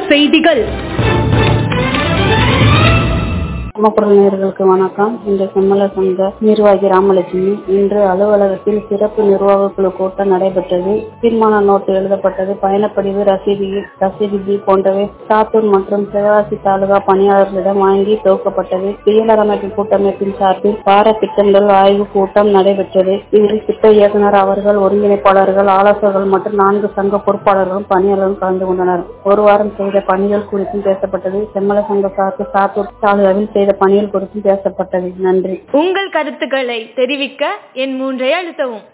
செய்திகள் குமக்குரல் நேயர்களுக்கு வணக்கம் இந்த செம்மல சங்க நிர்வாகி ராமலட்சுமி இன்று அலுவலகத்தில் சிறப்பு நிர்வாக குழு கூட்டம் நடைபெற்றது தீர்மான நோட்டு எழுதப்பட்டது பயணப்படிவு ரசீது ரசீது பி போன்றவை சாத்தூர் மற்றும் சிவகாசி தாலுகா பணியாளர்களிடம் வாங்கி துவக்கப்பட்டது பிஎல்ஆர் அமைப்பு கூட்டமைப்பின் சார்பில் பார திட்டங்கள் ஆய்வு கூட்டம் நடைபெற்றது இதில் திட்ட இயக்குனர் அவர்கள் ஒருங்கிணைப்பாளர்கள் ஆலோசகர்கள் மற்றும் நான்கு சங்க பொறுப்பாளர்களும் பணியாளர்களும் கலந்து கொண்டனர் ஒரு வாரம் செய்த பணிகள் குறித்தும் பேசப்பட்டது செம்மல சங்க சார்பில் சாத்தூர் தாலுகாவில் செய்த பணிகள் குறித்தும் பேசப்பட்டது நன்றி உங்கள் கருத்துக்களை தெரிவிக்க என் மூன்றை அழுத்தவும்